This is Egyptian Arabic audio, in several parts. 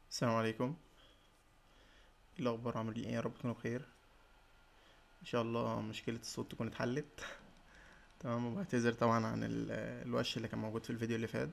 السلام عليكم ايه الاخبار عاملين ايه يا رب تكونوا بخير ان شاء الله مشكله الصوت تكون اتحلت تمام وبعتذر طبعا عن ال- الوش اللي كان موجود في الفيديو اللي فات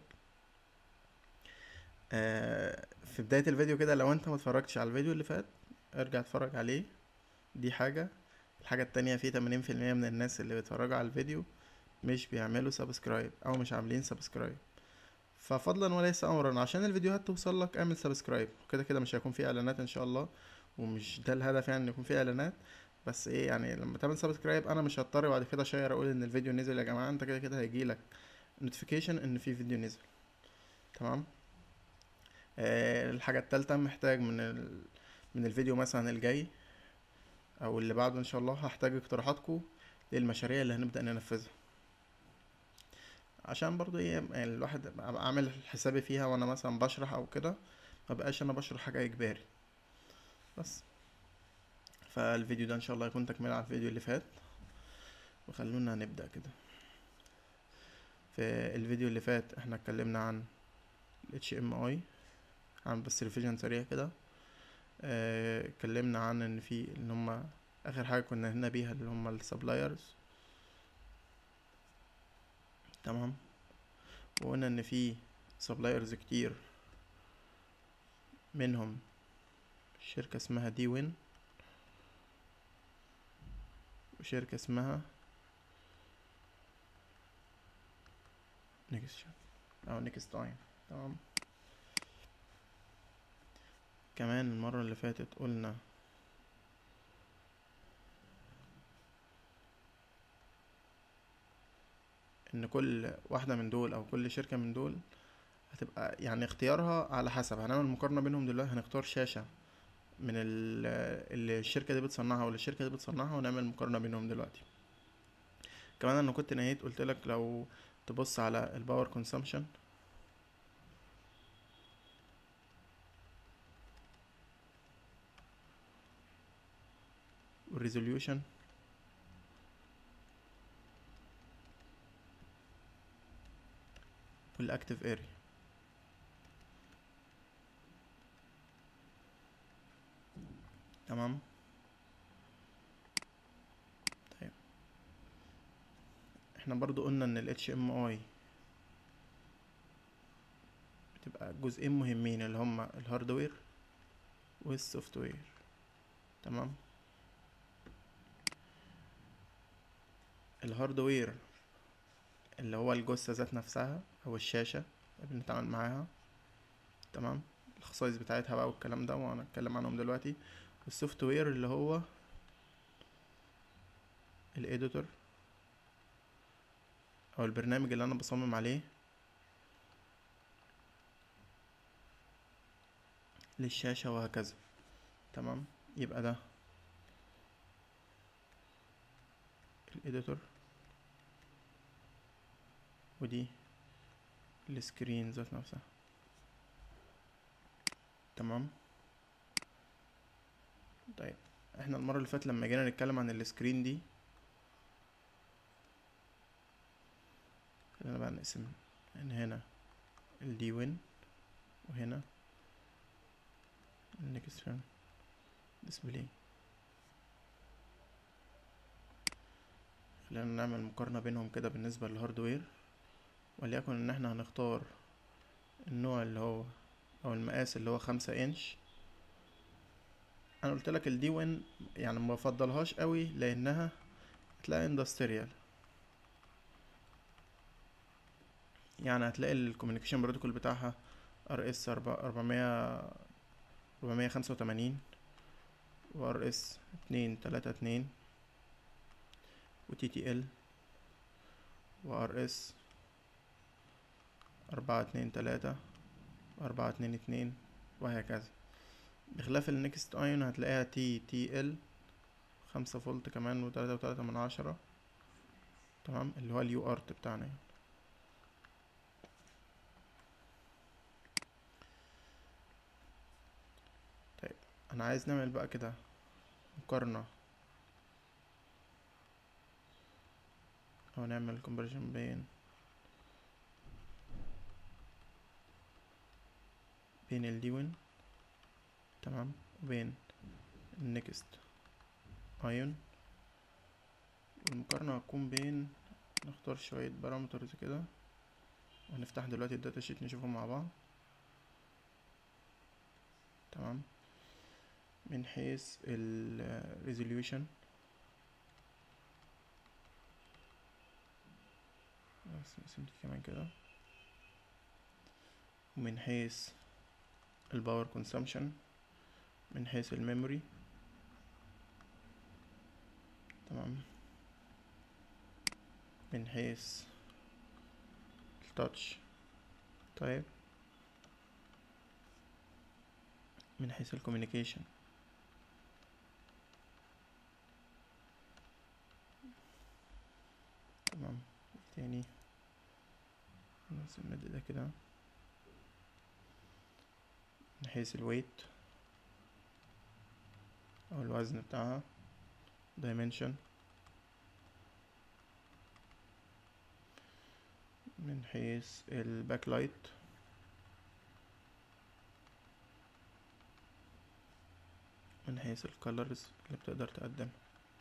آه، في بدايه الفيديو كده لو انت ما اتفرجتش على الفيديو اللي فات ارجع اتفرج عليه دي حاجه الحاجه التانية في 80% من الناس اللي بيتفرجوا على الفيديو مش بيعملوا سبسكرايب او مش عاملين سبسكرايب ففضلا وليس امرا عشان الفيديوهات توصل لك اعمل سبسكرايب وكده كده مش هيكون في اعلانات ان شاء الله ومش ده الهدف يعني ان يكون في اعلانات بس ايه يعني لما تعمل سبسكرايب انا مش هضطر بعد كده اشير اقول ان الفيديو نزل يا جماعه انت كده كده هيجيلك نوتيفيكيشن ان في فيديو نزل تمام آه الحاجه التالتة محتاج من ال... من الفيديو مثلا الجاي او اللي بعده ان شاء الله هحتاج اقتراحاتكم للمشاريع اللي هنبدا ننفذها عشان برضو ايه يعني الواحد أبقى عامل حسابي فيها وانا مثلا بشرح او كده ما بقاش انا بشرح حاجه اجباري بس فالفيديو ده ان شاء الله يكون تكمله على الفيديو اللي فات وخلونا نبدا كده في الفيديو اللي فات احنا اتكلمنا عن ال HMI عن بس ريفيجن سريع كده آه، اتكلمنا عن ان في ان هما اخر حاجه كنا هنا بيها اللي هما السبلايرز تمام وقلنا ان في سبلايرز كتير منهم شركة اسمها دي وين وشركة اسمها نيكست او نيكست تايم تمام كمان المرة اللي فاتت قلنا ان كل واحدة من دول او كل شركة من دول هتبقى يعني اختيارها على حسب هنعمل مقارنة بينهم دلوقتي هنختار شاشة من ال- اللي الشركة دي بتصنعها واللي الشركة دي بتصنعها ونعمل مقارنة بينهم دلوقتي كمان انا كنت نهيت قلت لك لو تبص على الباور كونسامشن والريزوليوشن والاكتيف اريا تمام طيب احنا برضو قلنا ان ال HMI بتبقى جزئين مهمين اللي هما الهاردوير والسوفت وير تمام الهاردوير اللي هو الجثة ذات نفسها او الشاشة اللي بنتعامل معاها تمام الخصائص بتاعتها بقى والكلام ده وانا اتكلم عنهم دلوقتي والسوفت وير اللي هو الايديتور او البرنامج اللي انا بصمم عليه للشاشة وهكذا تمام يبقى ده الايديتور ودي السكرين ذات نفسها تمام طيب احنا المرة اللي فاتت لما جينا نتكلم عن السكرين دي خلينا بقى نقسم ان هنا الدي وين وهنا النكست فريم ديسبلاي خلينا نعمل مقارنة بينهم كده بالنسبة للهاردوير وليكن ان احنا هنختار النوع اللي هو او المقاس اللي هو خمسة انش انا قلت لك الدي وين يعني ما بفضلهاش قوي لانها هتلاقي اندستريال يعني هتلاقي الكوميونيكيشن بروتوكول بتاعها ار اس اربعمية اربعمية خمسة وتمانين وار اس اتنين تلاتة اتنين وتي تي ال وار اس أربعة اتنين تلاتة وأربعة اتنين اتنين وهكذا بخلاف النكست ايون هتلاقيها تي تي ال خمسة فولت كمان وتلاتة وتلاتة من عشرة تمام اللي هو اليو ارت بتاعنا يعني. طيب انا عايز نعمل بقى كده مقارنة او نعمل كومبريشن بين بين الديون تمام وبين النكست ايون والمقارنة هتكون بين نختار شوية بارامترز كده وهنفتح دلوقتي الداتا شيت نشوفهم مع بعض تمام من حيث ال resolution بس نقسم دي كمان كده ومن حيث الباور كونسامشن من حيث الميموري تمام من حيث التاتش طيب من حيث الكوميونيكيشن تمام تاني نفس المد ده كده من حيث الويت او الوزن بتاعها dimension من حيث الباك لايت من حيث الكالرز اللي بتقدر تقدمها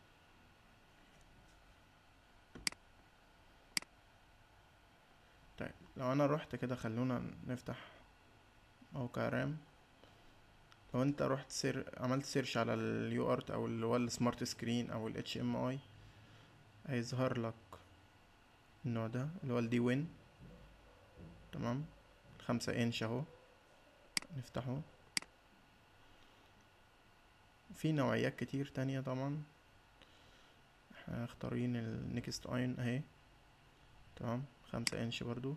طيب لو انا رحت كده خلونا نفتح موقع رام لو انت رحت سير عملت سيرش على اليو ارت او اللي هو السمارت سكرين او الاتش ام اي هيظهر لك النوع ده اللي هو الدي وين تمام خمسة انش اهو نفتحه في نوعيات كتير تانية طبعا احنا مختارين النكست اين اهي تمام خمسة انش برضو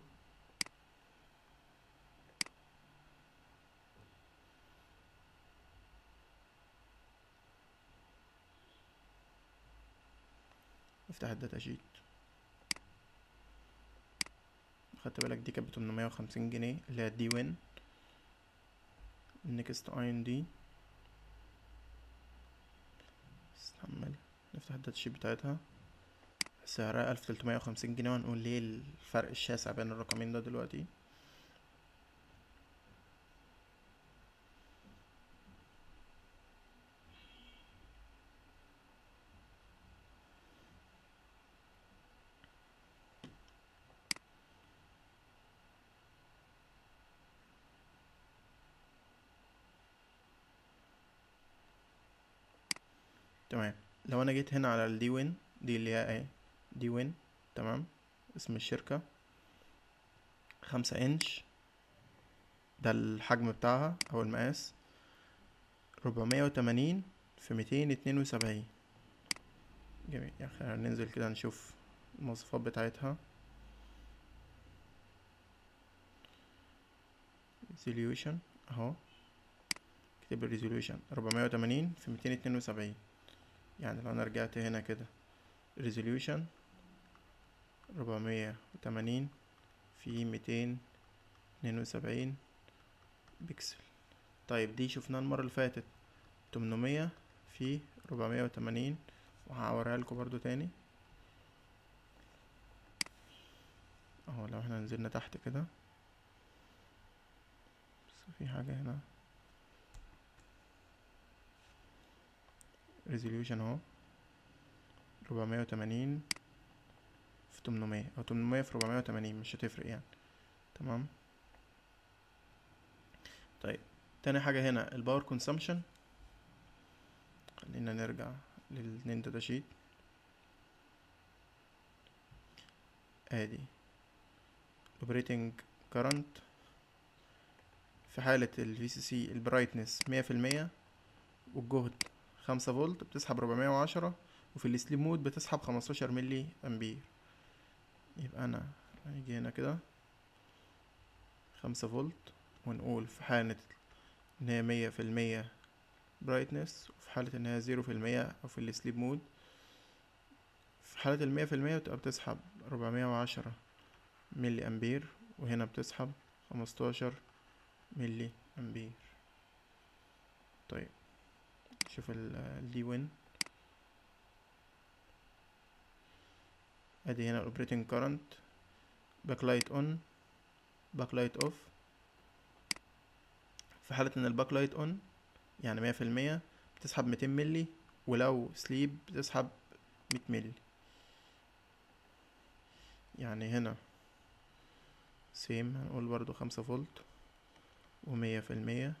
افتح الداتا شيت خدت بالك دي كانت بتمنمية وخمسين جنيه اللي هي دي وين النكست اين دي استحمل نفتح الداتا شيت بتاعتها سعرها ألف تلتمية وخمسين جنيه وهنقول ليه الفرق الشاسع بين الرقمين ده دلوقتي تمام لو انا جيت هنا على الدي وين دي اللي هي ايه دي وين تمام اسم الشركة خمسة انش ده الحجم بتاعها او المقاس ربعمية وتمانين في ميتين اتنين وسبعين جميل يعني خلينا ننزل كده نشوف المواصفات بتاعتها resolution اهو اكتب الريزوليوشن ربعمية وتمانين في ميتين اتنين وسبعين يعني لو انا رجعت هنا كده resolution ربعمية وتمانين في ميتين اتنين وسبعين بكسل طيب دي شفناها المرة اللي فاتت تمنمية في ربعمية وتمانين وهوريها لكم برضو تاني اهو لو احنا نزلنا تحت كده بس في حاجة هنا resolution اهو ربعمية وتمانين في تمنمية او تمنمية في ربعمية وتمانين مش هتفرق يعني تمام طيب تاني حاجة هنا الباور كونسامشن خلينا نرجع للاتنين داتا شيت ادي operating current في حالة ال VCC البرايتنس مية في المية والجهد خمسة فولت بتسحب ربعمية وعشرة وفي السليب مود بتسحب خمستاشر ملي امبير يبقى انا هنيجي هنا كده خمسة فولت ونقول في حالة ان هي مية في المية برايتنس وفي حالة ان هي زيرو في المية او في السليب مود في حالة المية في المية بتبقى بتسحب ربعمية وعشرة ملي امبير وهنا بتسحب خمستاشر ملي امبير طيب شوف الدي وين ادي هنا الاوبريتنج كارنت باك لايت اون باك لايت اوف في حالة ان الباك لايت اون يعني مية في المية بتسحب ميتين ملي ولو سليب بتسحب مية ملي يعني هنا سيم هنقول برضو خمسة فولت ومية في المية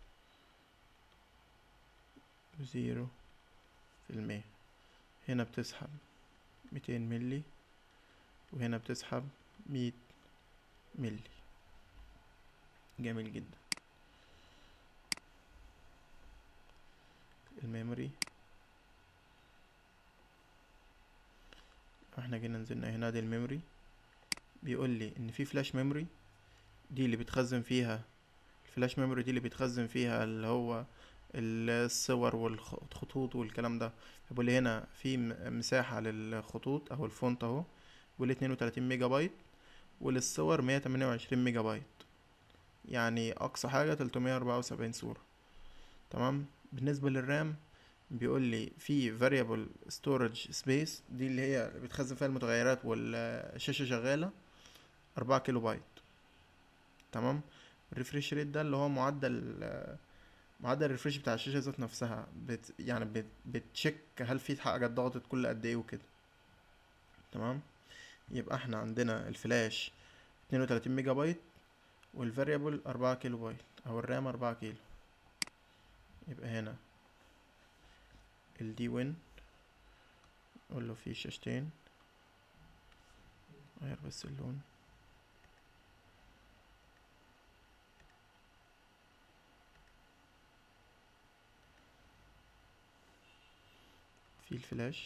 وزيرو في المية هنا بتسحب ميتين ملي وهنا بتسحب مية ملي جميل جدا الميموري احنا جينا نزلنا هنا دي الميموري بيقول لي ان في فلاش ميموري دي اللي بتخزن فيها الفلاش ميموري دي اللي بيتخزن فيها اللي هو الصور والخطوط والكلام ده بيقول لي هنا في مساحة للخطوط او الفونت اهو بيقول لي اتنين وتلاتين ميجا بايت وللصور مية تمانية وعشرين ميجا بايت يعني اقصى حاجة تلتمية اربعة وسبعين صورة تمام بالنسبة للرام بيقول لي في variable storage space دي اللي هي بتخزن فيها المتغيرات والشاشة شغالة أربعة كيلو بايت تمام الريفريش ريت ده اللي هو معدل معدل الريفريش بتاع الشاشة ذات نفسها بت يعني بت بتشيك هل في حاجة ضغطت كل قد ايه وكده تمام يبقى احنا عندنا الفلاش اتنين وتلاتين ميجا بايت والفاريبل أربعة كيلو بايت أو الرام أربعة كيلو يبقى هنا الدي وين نقول له فيه شاشتين غير بس اللون في الفلاش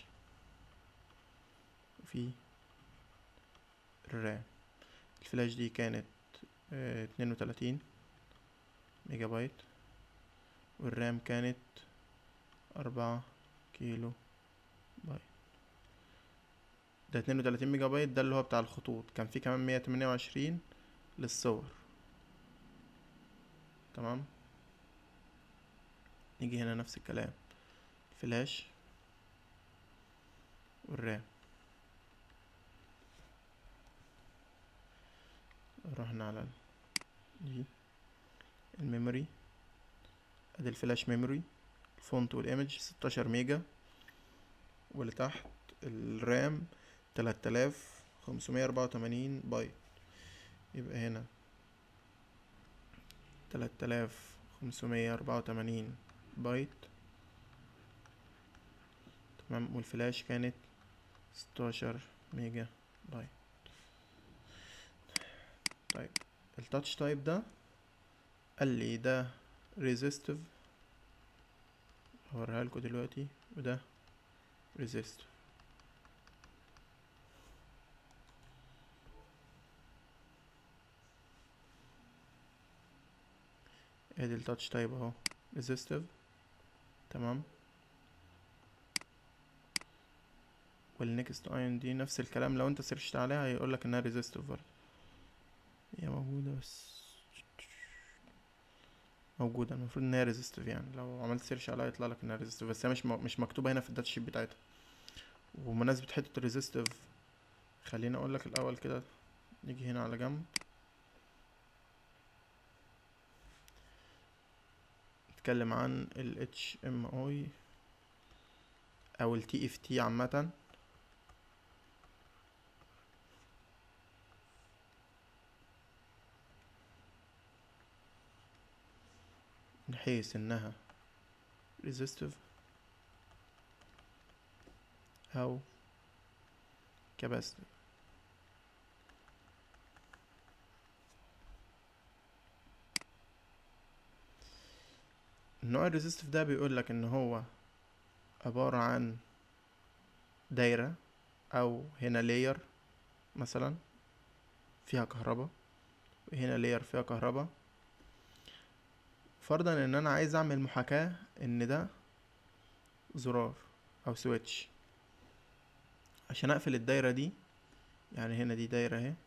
وفي الرام الفلاش دي كانت اتنين وتلاتين ميجا بايت والرام كانت أربعة كيلو بايت ده اتنين وتلاتين ميجا بايت ده اللي هو بتاع الخطوط كان في كمان مية تمانية وعشرين للصور تمام نيجي هنا نفس الكلام فلاش والرام رحنا على دي الميموري ادي الفلاش ميموري الفونت والايمج ستاشر ميجا واللي تحت الرام تلات الاف خمسمية اربعة وتمانين بايت يبقى هنا تلات الاف خمسمية اربعة وتمانين بايت تمام والفلاش كانت ستاشر ميجا بايت طيب التاتش تايب ده قال لي ده ريزيستيف هوريها لكم دلوقتي وده ريزيستيف ادي التاتش تايب اهو ريزيستيف تمام والنكست اين دي نفس الكلام لو انت سيرشت عليها هيقولك انها ريزيستيف برضه هي موجودة بس موجودة المفروض ان هي ريزيستيف يعني لو عملت سيرش عليها يطلع لك انها ريزيستيف بس هي مش مش مكتوبة هنا في الداتا شيت بتاعتها وبمناسبة حتة الريزيستيف خليني اقول لك الاول كده نيجي هنا على جنب نتكلم عن ال HMI او ال TFT عامة من حيث انها resistive او capacitive النوع الريزيستيف ده بيقول لك ان هو عبارة عن دايرة او هنا لاير مثلا فيها كهرباء وهنا لاير فيها كهرباء فرضا ان انا عايز اعمل محاكاة ان ده زرار او سويتش عشان اقفل الدايرة دي يعني هنا دي دايرة اهي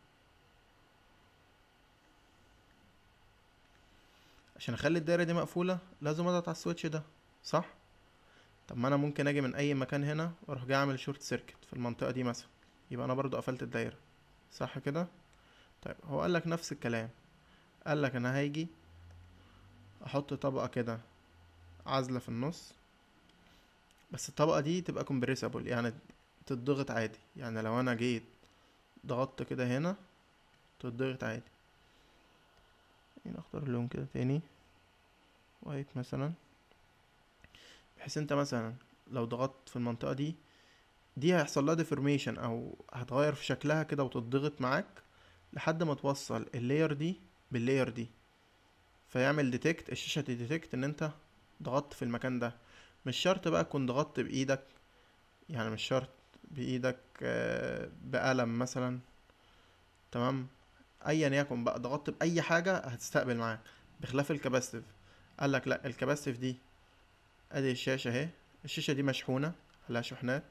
عشان اخلي الدايرة دي مقفولة لازم اضغط على السويتش ده صح طب ما انا ممكن اجي من اي مكان هنا واروح جاي اعمل شورت سيركت في المنطقة دي مثلا يبقى انا برضو قفلت الدايرة صح كده طيب هو قالك نفس الكلام قالك انا هيجي احط طبقة كده عازلة في النص بس الطبقة دي تبقى كومبريسابل يعني تتضغط عادي يعني لو انا جيت ضغطت كده هنا تتضغط عادي يعني اختار اللون كده تاني وايت مثلا بحيث انت مثلا لو ضغطت في المنطقة دي دي هيحصل لها ديفورميشن او هتغير في شكلها كده وتتضغط معاك لحد ما توصل اللاير دي باللاير دي فيعمل ديتكت الشاشة تديتكت ان انت ضغطت في المكان ده مش شرط بقى تكون ضغطت بايدك يعني مش شرط بايدك آه، بقلم مثلا تمام ايا يكن بقى ضغطت باي حاجة هتستقبل معاك بخلاف الكباستيف قالك لا الكباستيف دي ادي الشاشة اهي الشاشة دي مشحونة عليها شحنات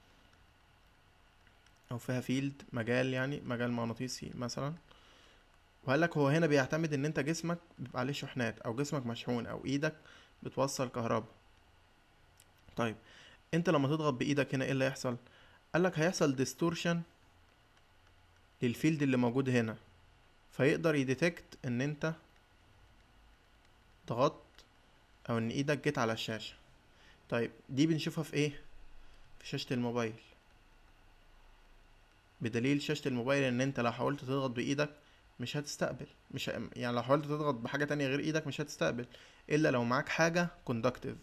او فيها فيلد مجال يعني مجال مغناطيسي مثلا وقال لك هو هنا بيعتمد ان انت جسمك بيبقى عليه شحنات او جسمك مشحون او ايدك بتوصل كهرباء طيب انت لما تضغط بايدك هنا ايه اللي هيحصل قال لك هيحصل ديستورشن للفيلد اللي موجود هنا فيقدر يديتكت ان انت ضغطت او ان ايدك جت على الشاشة طيب دي بنشوفها في ايه في شاشة الموبايل بدليل شاشة الموبايل ان انت لو حاولت تضغط بايدك مش هتستقبل مش ه... يعني لو حاولت تضغط بحاجة تانية غير ايدك مش هتستقبل الا لو معاك حاجة كوندكتيف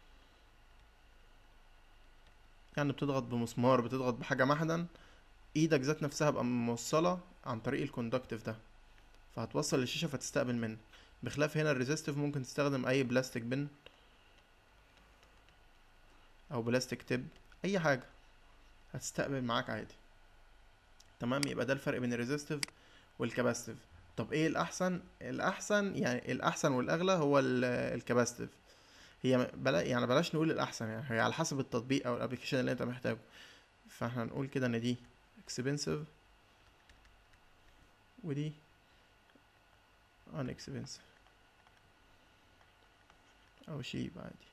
يعني بتضغط بمسمار بتضغط بحاجة معدن ايدك ذات نفسها بقى موصلة عن طريق الكوندكتيف ده فهتوصل للشاشة فتستقبل منه بخلاف هنا الريزيستيف ممكن تستخدم اي بلاستيك بن او بلاستيك تب اي حاجة هتستقبل معاك عادي تمام يبقى ده الفرق بين الريزيستيف والكاباستيف طب ايه الاحسن الاحسن يعني الاحسن والاغلى هو الكاباستيف هي بلا يعني بلاش نقول الاحسن يعني هي على حسب التطبيق او الابلكيشن اللي انت محتاجه فاحنا نقول كده ان دي expensive ودي unexpensive او شيء عادي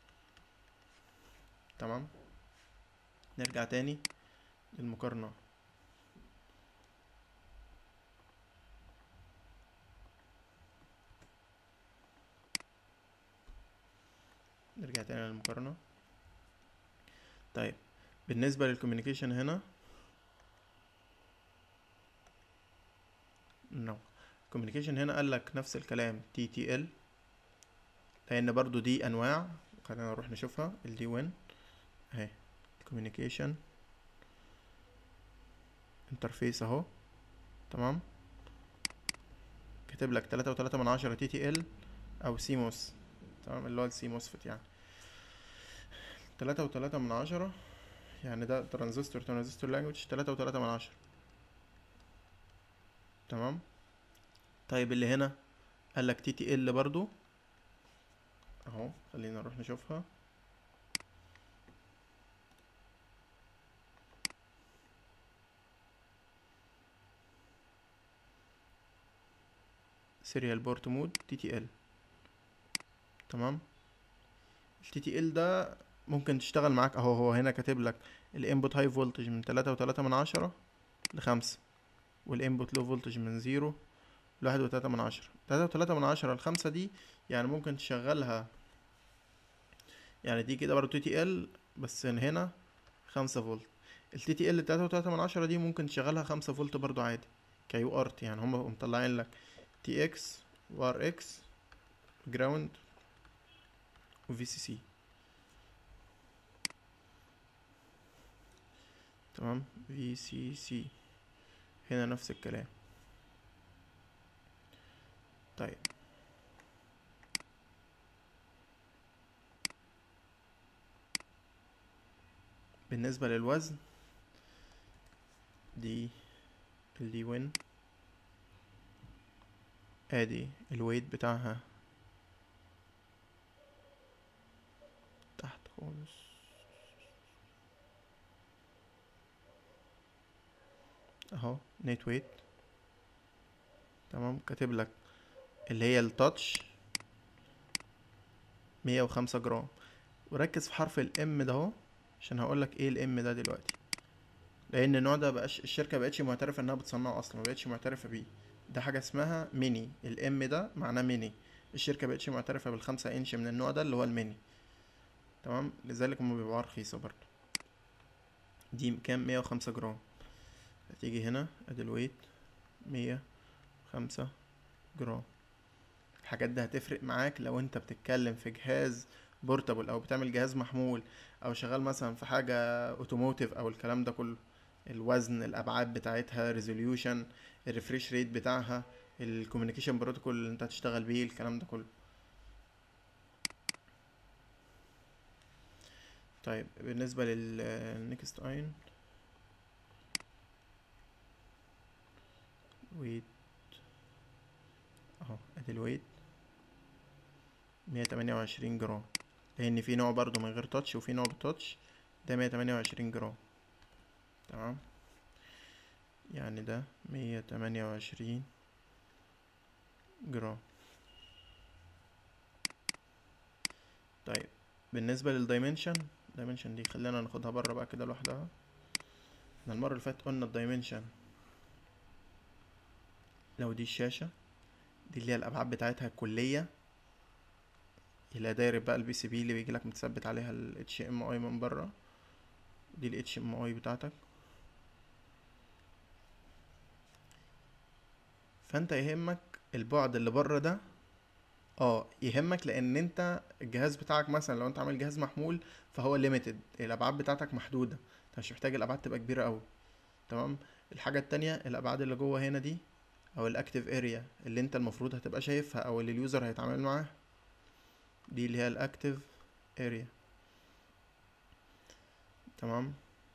تمام نرجع تاني للمقارنة نرجع تاني للمقارنة طيب بالنسبة للكوميونيكيشن هنا نو الكوميونيكيشن هنا قال لك نفس الكلام تي تي ال لان برضو دي انواع خلينا نروح نشوفها الدي وين اهي الكوميونيكيشن انترفيس اهو تمام كاتب لك تلاتة وتلاتة من عشرة تي تي ال او سيموس تمام اللي هو السي موسفت يعني تلاتة وتلاتة من عشرة يعني ده ترانزستور ترانزستور لانجوج تلاتة وتلاتة من عشرة تمام طيب اللي هنا قال لك تي تي ال برضو اهو خلينا نروح نشوفها سيريال بورت مود تي تي ال تمام التي تي ال ده ممكن تشتغل معاك اهو هو هنا كاتب لك الانبوت هاي فولتج من تلاتة وتلاتة من عشرة لخمسة والانبوت لو فولتج من زيرو لواحد وتلاتة من عشرة تلاتة وتلاتة من عشرة لخمسة دي يعني ممكن تشغلها يعني دي كده برضه تي تي ال بس من هنا خمسة فولت التي تي ال تلاتة وتلاتة من عشرة دي ممكن تشغلها خمسة فولت برضو عادي كيو ارت يعني هما مطلعين لك تي اكس وار اكس جراوند وفي سي سي تمام في سي سي هنا نفس الكلام طيب بالنسبة للوزن دي الدي وين ادي الويت بتاعها تحت خالص اهو نت ويت تمام كاتب لك اللي هي التاتش مية وخمسة جرام وركز في حرف الام ده اهو عشان هقولك ايه الام ده دلوقتي لان النوع ده بقاش الشركه بقتش معترفه انها بتصنعه اصلا ما بقتش معترفه بيه ده حاجه اسمها ميني الام ده معناه ميني الشركة مبقتش معترفة بالخمسة انش من النوع ده اللي هو الميني تمام لذلك هما بيبيعوها رخيصة برضه دي كام مية وخمسة جرام هتيجي هنا ادي الويت مية خمسة جرام الحاجات دي هتفرق معاك لو انت بتتكلم في جهاز بورتابل او بتعمل جهاز محمول او شغال مثلا في حاجة اوتوموتيف او الكلام ده كله الوزن الابعاد بتاعتها ريزوليوشن الريفريش ريت بتاعها الكوميونيكيشن بروتوكول اللي انت هتشتغل بيه الكلام ده كله طيب بالنسبة للنكست اين ويت اهو ادي الويت مية تمانية وعشرين جرام لان في نوع برضو من غير تاتش وفي نوع بتاتش ده مية تمانية وعشرين جرام تمام يعني ده مية تمانية وعشرين جرام طيب بالنسبة للدايمنشن الدايمنشن دي خلينا ناخدها بره بقى كده لوحدها احنا المرة اللي فاتت قلنا الدايمنشن لو دي الشاشة دي اللي هي الأبعاد بتاعتها الكلية إلى دايرة بقى البي سي بي اللي بيجيلك متثبت عليها ال HDMI من بره دي ال HDMI بتاعتك فانت يهمك البعد اللي بره ده اه يهمك لان انت الجهاز بتاعك مثلا لو انت عامل جهاز محمول فهو ليميتد الابعاد بتاعتك محدوده انت مش محتاج الابعاد تبقى كبيره قوي تمام الحاجه التانية الابعاد اللي جوه هنا دي او الاكتيف اريا اللي انت المفروض هتبقى شايفها او اللي اليوزر هيتعامل معاها دي اللي هي الاكتيف اريا تمام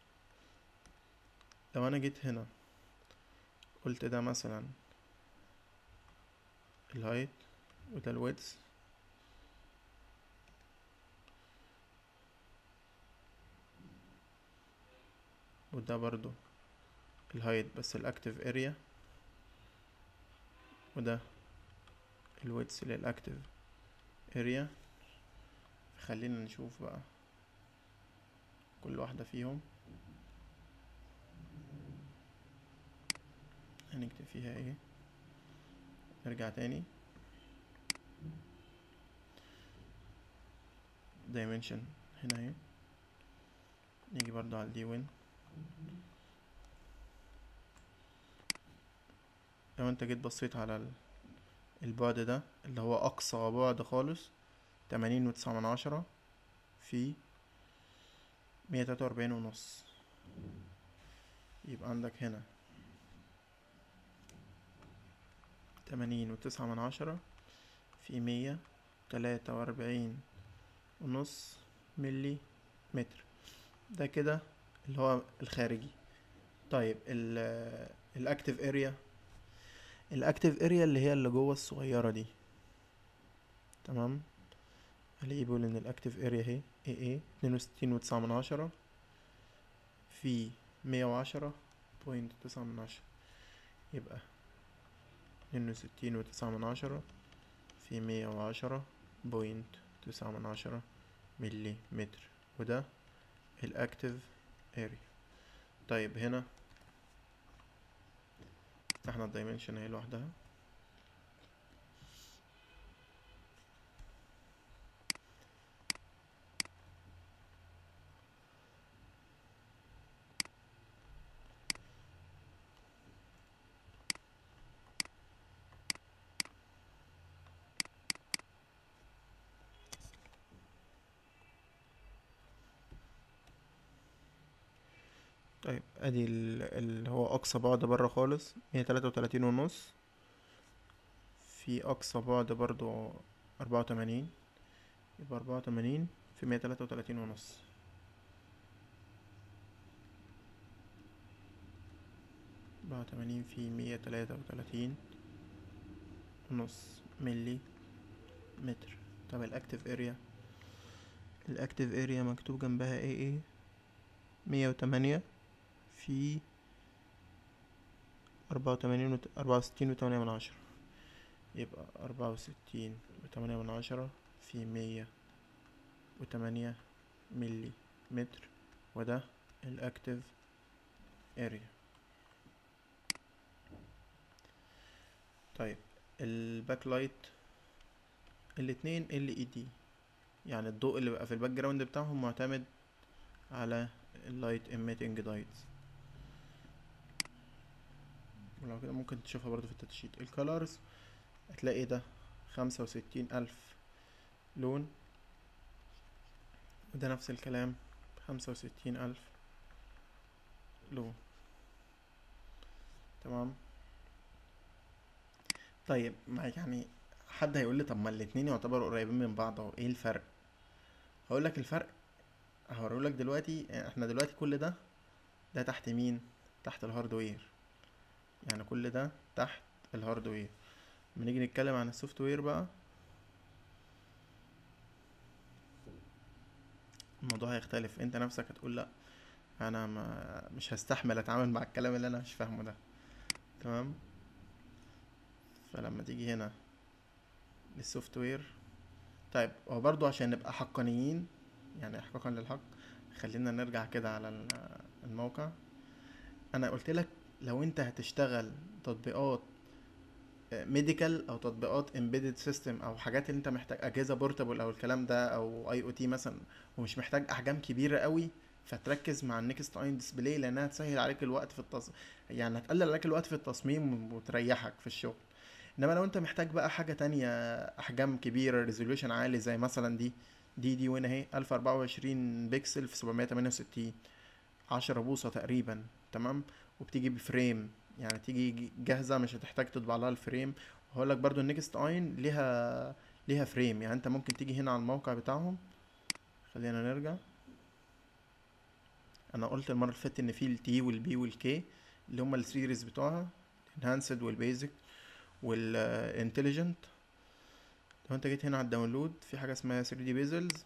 لو انا جيت هنا قلت ده مثلا الهايت وده الويدث وده برضو الهايت بس الاكتيف اريا وده الويدث للاكتيف اريا خلينا نشوف بقى كل واحدة فيهم هنكتب فيها ايه نرجع تاني dimension هنا اهي نيجي برضو على الدي وين لو انت جيت بصيت على ال- البعد ده اللي هو اقصى بعد خالص تمانين وتسعة من عشرة في مية تلاتة وأربعين ونص يبقى عندك هنا تمانين وتسعة من عشرة في مية تلاتة وأربعين ونص ملي متر ده كده اللي هو الخارجي طيب ال الاكتيف اريا الاكتيف اريا اللي هي اللي جوه الصغيرة دي تمام الاقي بيقول ان الاكتيف اريا اهي اي اي اتنين وستين وتسعة من عشرة في مية وعشرة بوينت تسعة من عشرة يبقى اتنين وستين وتسعة من عشرة في مية وعشرة بوينت تسعة من عشرة ملي متر وده الاكتيف اريا طيب هنا فتحنا الدايمنشن اهي لوحدها طيب ادي ال- اللي هو اقصى بعد بره خالص مية تلاتة وتلاتين ونص في اقصى بعد برضو اربعة وتمانين يبقى اربعة وتمانين في مية تلاتة وتلاتين ونص اربعة وتمانين في مية تلاتة وتلاتين ونص ملي متر طب الاكتيف اريا الاكتيف اريا مكتوب جنبها ايه ايه مية وتمانية في أربعة وتمانين وت... أربعة وستين وتمانية من عشرة يبقى أربعة وستين وتمانية من عشرة في مية وتمانية ملي متر وده الأكتيف اريا طيب الباك لايت الاتنين ال اي دي يعني الضوء اللي بقى في الباك جراوند بتاعهم معتمد على اللايت emitting دايتس ولو كده ممكن تشوفها برضو في التاتشيت الكالرز هتلاقي ده خمسة وستين ألف لون وده نفس الكلام خمسة وستين ألف لون تمام طيب ما يعني حد هيقول لي طب ما الاتنين يعتبروا قريبين من بعض اهو ايه الفرق هقول لك الفرق هوريه لك دلوقتي احنا دلوقتي كل ده ده تحت مين تحت الهاردوير يعني كل ده تحت الهاردوير لما نيجي نتكلم عن السوفت وير بقى الموضوع هيختلف انت نفسك هتقول لا انا ما مش هستحمل اتعامل مع الكلام اللي انا مش فاهمه ده تمام فلما تيجي هنا للسوفت وير طيب هو برضو عشان نبقى حقانيين يعني احقاقا للحق خلينا نرجع كده على ال- الموقع انا قلت لك لو انت هتشتغل تطبيقات ميديكال او تطبيقات امبيدد سيستم او حاجات اللي انت محتاج اجهزه بورتابل او الكلام ده او اي او تي مثلا ومش محتاج احجام كبيره قوي فتركز مع النكست اين ديسبلاي لانها تسهل عليك الوقت في التص... يعني هتقلل عليك الوقت في التصميم وتريحك في الشغل انما لو انت محتاج بقى حاجه تانية احجام كبيره ريزوليوشن عالي زي مثلا دي دي دي وين اهي 1024 بكسل في 768 10 بوصه تقريبا تمام وبتيجي بفريم يعني تيجي جاهزه مش هتحتاج تطبع لها الفريم وهقول لك برضو النكست اين ليها ليها فريم يعني انت ممكن تيجي هنا على الموقع بتاعهم خلينا نرجع انا قلت المره اللي فاتت ان في التي والبي والكي اللي هم السيريز بتوعها الانهانسد والبيزك والانتليجنت لو انت جيت هنا على الداونلود في حاجه اسمها 3 دي بيزلز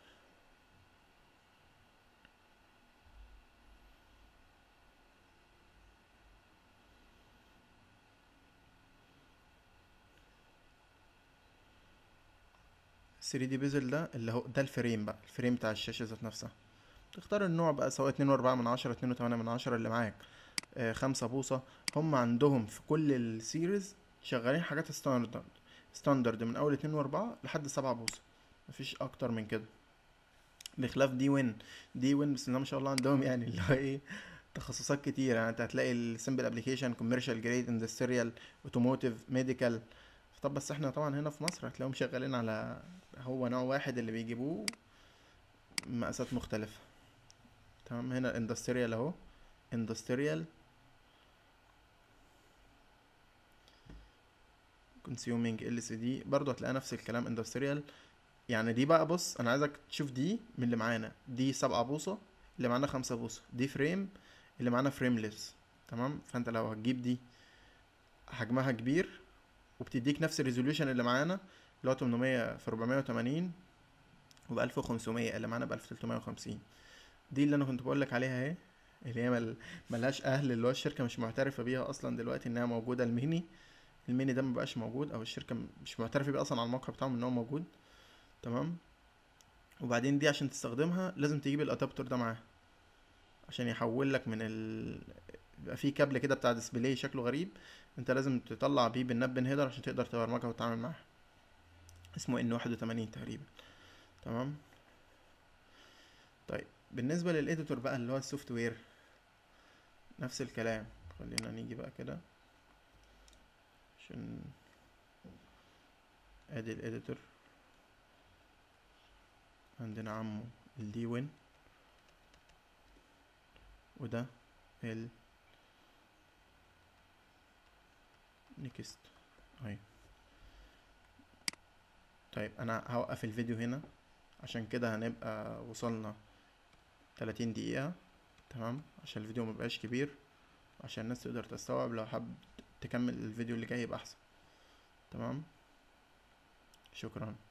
ال 3 دي بيزل ده اللي هو ده الفريم بقى الفريم بتاع الشاشه ذات نفسها تختار النوع بقى سواء اتنين واربعة من عشرة اتنين وتمانية من عشرة اللي معاك آه خمسة بوصة هم عندهم في كل السيريز شغالين حاجات ستاندرد ستاندرد من اول اتنين واربعة لحد سبعة بوصة مفيش اكتر من كده بخلاف دي وين دي وين بسم الله ما شاء الله عندهم يعني اللي هو ايه تخصصات كتير يعني انت هتلاقي السمبل ابلكيشن كوميرشال جريد اندستريال اوتوموتيف ميديكال طب بس احنا طبعا هنا في مصر هتلاقيهم شغالين على هو نوع واحد اللي بيجيبوه مقاسات مختلفة تمام هنا اندستريال اهو اندستريال consuming LCD برضو هتلاقي نفس الكلام اندستريال يعني دي بقى بص انا عايزك تشوف دي من اللي معانا دي سبعة بوصة اللي معانا خمسة بوصة دي فريم اللي معانا فريمليس تمام فانت لو هتجيب دي حجمها كبير وبتديك نفس الريزوليوشن اللي معانا اللي هو 800 في 480 وب 1500 اللي معانا ب 1350 دي اللي انا كنت بقول لك عليها اهي اللي هي مل... ملهاش اهل اللي هو الشركه مش معترفه بيها اصلا دلوقتي انها موجوده الميني الميني ده مبقاش موجود او الشركه مش معترفه بيه اصلا على الموقع بتاعهم ان هو موجود تمام وبعدين دي عشان تستخدمها لازم تجيب الادابتور ده معاها عشان يحول لك من ال بيبقى فيه كابل كده بتاع ديسبلاي شكله غريب انت لازم تطلع بيه بالناب هيدر عشان تقدر تبرمجها وتتعامل معاها اسمه ان واحد وتمانين تقريبا تمام طيب بالنسبة للإديتور بقى اللي هو السوفت وير نفس الكلام خلينا نيجي بقى كده عشان ادي الإديتور عندنا عمو الدي وين وده ال نيكست اهي طيب انا هوقف الفيديو هنا عشان كده هنبقى وصلنا 30 دقيقة تمام عشان الفيديو مبقاش كبير عشان الناس تقدر تستوعب لو حب تكمل الفيديو اللي جاي يبقى احسن تمام شكرا